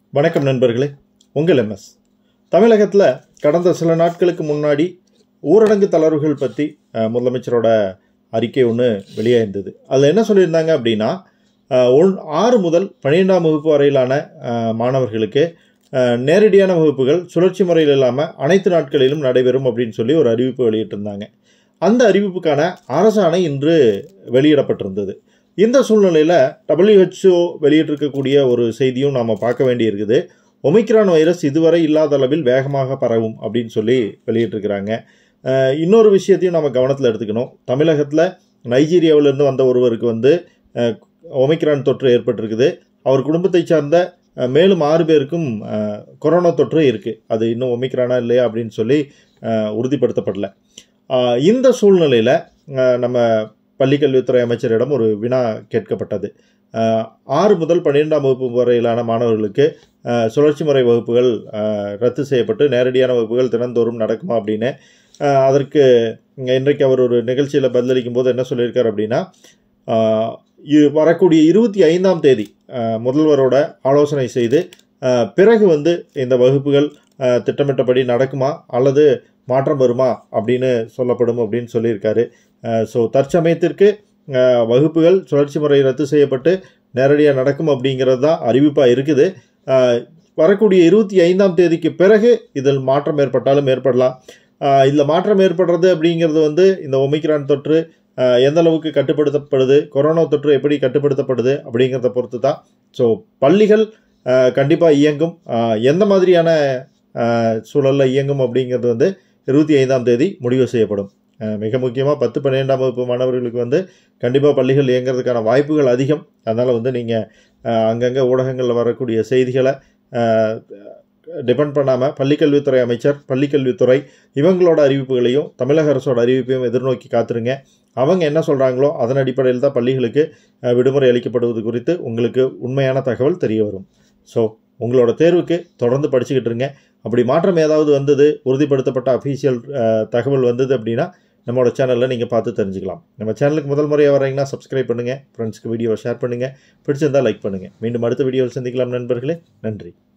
வணக்கம் நண்பர்களே உங்கள் எம்எஸ் தமிழகத்தில் கடந்த சில நாட்களுக்கு முன்னாடி ஊரடங்கு தளர்வுகள் பற்றி அஹ், முதலமைச்சரோட அறிக்கை ஒன்று வெளியாயிருந்தது அதில் என்ன சொல்லியிருந்தாங்க அப்படின்னா அஹ், ஒன் ஆறு முதல் பன்னிரெண்டாம் வகுப்பு வரையிலான அஹ், மாணவர்களுக்கு அஹ், நேரடியான வகுப்புகள் சுழற்சி முறையில் இல்லாமல் அனைத்து நாட்களிலும் நடைபெறும் அப்படின்னு சொல்லி ஒரு அறிவிப்பு வெளியிட்டிருந்தாங்க அந்த அறிவிப்புக்கான அரசாணை இன்று வெளியிடப்பட்டிருந்தது இந்த சூழ்நிலையில் WHO வெளியிட்டிருக்கக்கூடிய ஒரு செய்தியும் நாம் பார்க்க வேண்டியிருக்குது ஒமிக்ரான் வைரஸ் இதுவரை இல்லாத அளவில் வேகமாக பரவும் அப்படின்னு சொல்லி வெளியிட்டிருக்கிறாங்க அஹ் இன்னொரு விஷயத்தையும் நம்ம கவனத்தில் எடுத்துக்கணும் தமிழகத்தில் நைஜீரியாவிலிருந்து வந்த ஒருவருக்கு வந்து அஹ், ஒமிக்ரான் தொற்று ஏற்பட்டிருக்குது அவர் குடும்பத்தை சார்ந்த அஹ், மேலும் ஆறு பேருக்கும் அஹ், கொரோனா தொற்று இருக்குது அது இன்னும் ஒமிக்ரானா இல்லையா அப்படின்னு சொல்லி அஹ், உறுதிப்படுத்தப்படல அஹ், இந்த சூழ்நிலையில் நம்ம பள்ளிக்கல்வித்துறை அமைச்சரிடம் ஒரு வினா கேட்கப்பட்டது அஹ், ஆறு முதல் பன்னிரெண்டாம் வகுப்பு வரையிலான மாணவர்களுக்கு அஹ், சுழற்சி முறை வகுப்புகள் அஹ், ரத்து செய்யப்பட்டு நேரடியான வகுப்புகள் தினந்தோறும் நடக்குமா அப்படின்னு அஹ், அதற்கு இன்றைக்கு அவர் ஒரு நிகழ்ச்சியில் பதிலளிக்கும் போது என்ன சொல்லியிருக்கார் அப்படின்னா அஹ், இ- வரக்கூடிய இருபத்தி ஐந்தாம் தேதி அஹ், முதல்வரோட ஆலோசனை செய்து அஹ், பிறகு வந்து இந்த வகுப்புகள் அஹ், திட்டமிட்டபடி நடக்குமா அல்லது மாற்றம் வருமா அப்படின்னு சொல்லப்படும் அப்படின்னு சொல்லியிருக்காரு ஸோ தற்சமயத்திற்கு அஹ், வகுப்புகள் சுழற்சி முறை ரத்து செய்யப்பட்டு நேரடியாக நடக்கும் அப்படிங்கிறது தான் அறிவிப்பாக இருக்குது அஹ், வரக்கூடிய இருபத்தி ஐந்தாம் தேதிக்கு பிறகு இதில் மாற்றம் ஏற்பட்டாலும் ஏற்படலாம் இதில் மாற்றம் ஏற்படுறது அப்படிங்கிறது வந்து இந்த ஒமிக்ரான் தொற்று அஹ், எந்த அளவுக்கு கட்டுப்படுத்தப்படுது கொரோனா தொற்று எப்படி கட்டுப்படுத்தப்படுது அப்படிங்கிறத பொறுத்து தான் ஸோ பள்ளிகள் கண்டிப்பாக இயங்கும் அஹ், எந்த மாதிரியான சூழலில் இயங்கும் அப்படிங்கிறது வந்து இருபத்தி ஐந்தாம் தேதி முடிவு செய்யப்படும் அஹ், மிக முக்கியமாக பத்து பன்னிரெண்டாம் வகுப்பு மாணவர்களுக்கு வந்து கண்டிப்பாக பள்ளிகள் இயங்குறதுக்கான வாய்ப்புகள் அதிகம் அதனால் வந்து நீங்கள் அங்கங்கே ஊடகங்களில் வரக்கூடிய செய்திகளை டிபெண்ட் பண்ணாமல் பள்ளிக்கல்வித்துறை அமைச்சர் பள்ளிக்கல்வித்துறை இவங்களோட அறிவிப்புகளையும் தமிழக அரசோட அறிவிப்பையும் எதிர்நோக்கி காத்துருங்க அவங்க என்ன சொல்கிறாங்களோ அதன் அடிப்படையில் தான் பள்ளிகளுக்கு அஹ், விடுமுறை அளிக்கப்படுவது குறித்து உங்களுக்கு உண்மையான தகவல் தெரிய வரும் ஸோ உங்களோட தேர்வுக்கு தொடர்ந்து படிச்சுக்கிட்டு இருங்க அப்படி மாற்றம் ஏதாவது வந்தது உறுதிப்படுத்தப்பட்ட அஃபீஷியல் தகவல் வந்தது அப்படின்னா நம்மளோட சேனலில் நீங்கள் பார்த்து தெரிஞ்சுக்கலாம் நம்ம சேனலுக்கு முதல் முறையாக வரீங்கன்னா சப்ஸ்கிரைப் பண்ணுங்கள் ஃப்ரெண்ட்ஸ்க்கு வீடியோவை ஷேர் பண்ணுங்கள் பிடிச்சிருந்தால் லைக் பண்ணுங்கள் மீண்டும் அடுத்த வீடியோவில் சந்திக்கலாம் நண்பர்களே நன்றி